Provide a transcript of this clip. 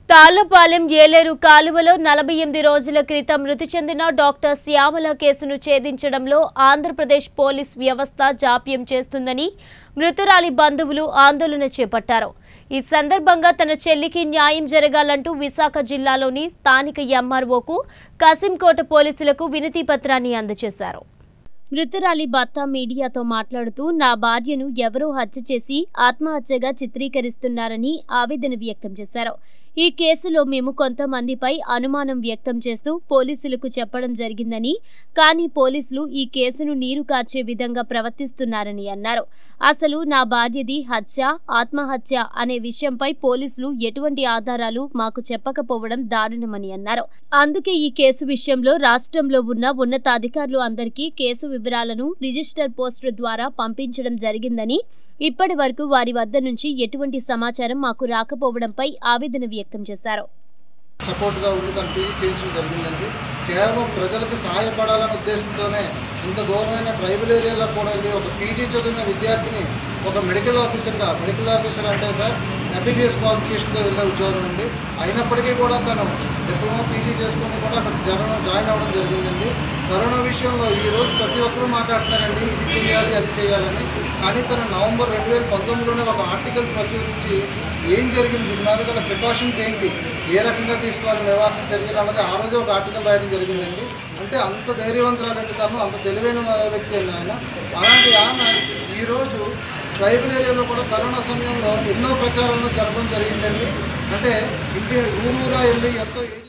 తాళ్లపాలెం ఏలేరు కాలువలో నలభై ఎనిమిది రోజుల క్రితం మృతి చెందిన డాక్టర్ శ్యామల కేసును ఛేదించడంలో ఆంధ్రప్రదేశ్ పోలీస్ వ్యవస్థ జాప్యం చేస్తుందని మృతురాలి బంధువులు ఆందోళన చేపట్టారు ఈ సందర్భంగా తన చెల్లికి న్యాయం జరగాలంటూ విశాఖ జిల్లాలోని స్థానిక ఎంఆర్ఓకు కసింకోట పోలీసులకు వినతి పత్రాన్ని అందజేశారు మృతురాలి భర్త మీడియాతో మాట్లాడుతూ నా భార్యను ఎవరో హత్య చేసి ఆత్మహత్యగా చిత్రీకరిస్తున్నారని ఆవేదన వ్యక్తం చేశారు ఈ కేసులో మేము కొంతమందిపై అనుమానం వ్యక్తం చేస్తూ పోలీసులకు చెప్పడం జరిగిందని కానీ పోలీసులు ఈ కేసును నీరు కార్చే విధంగా ప్రవర్తిస్తున్నారని అన్నారు అసలు నా భార్యది హత్య ఆత్మహత్య అనే విషయంపై పోలీసులు ఎటువంటి ఆధారాలు మాకు చెప్పకపోవడం దారుణమని అన్నారు అందుకే ఈ కేసు విషయంలో రాష్ట్రంలో ఉన్న ఉన్నతాధికారులు అందరికీ కేసు వివరాలను రిజిస్టర్ పోస్టు ద్వారా పంపించడం జరిగిందని ఇప్పటి వరకు వారి వద్ద నుంచి ఎటువంటి సమాచారం మాకు రాకపోవడంపై ఆవేదన వ్యక్తం చేశారు సపోర్ట్గా ఉండి తను పీజీ చేయించడం జరిగిందండి కేవలం ప్రజలకు సహాయపడాలనే ఉద్దేశంతోనే ఇంత దూరమైన ట్రైబల్ ఏరియాలో కూడా వెళ్ళి ఒక పీజీ చదివిన విద్యార్థిని ఒక మెడికల్ ఆఫీసర్గా మెడికల్ ఆఫీసర్ అంటే సార్ ఎంబీబీఎస్ క్వాలిఫికేషన్తో వెళ్ళే ఉద్యోగం అండి అయినప్పటికీ కూడా తను డిప్లొమా పీజీ చేసుకుని కూడా అక్కడ జరగ జాయిన్ అవ్వడం జరిగిందండి కరోనా విషయంలో ఈ రోజు ప్రతి ఒక్కరూ మాట్లాడుతున్నారండి ఇది చేయాలి అది చేయాలని కానీ తను నవంబర్ రెండు వేల పంతొమ్మిదిలోనే ఒక ఆర్టికల్ ప్రచురించి ఏం జరిగింది దీని మీద గల ప్రికాషన్స్ ఏంటి ఏ రకంగా తీసుకోవాలి నివారణ చర్యలు అన్నది ఆ రోజు ఒక ఆర్టికల్ రాయడం జరిగిందండి అంటే అంత ధైర్యవంతురాలంటే తను అంత తెలివైన వ్యక్తి అండి ఆయన అలాంటి ఆమె ఈరోజు ట్రైబల్ ఏరియాలో కూడా కరోనా సమయంలో ఎన్నో ప్రచారాలను జరపడం జరిగిందండి అంటే ఇంటి ఊరూరా వెళ్ళి ఎంతో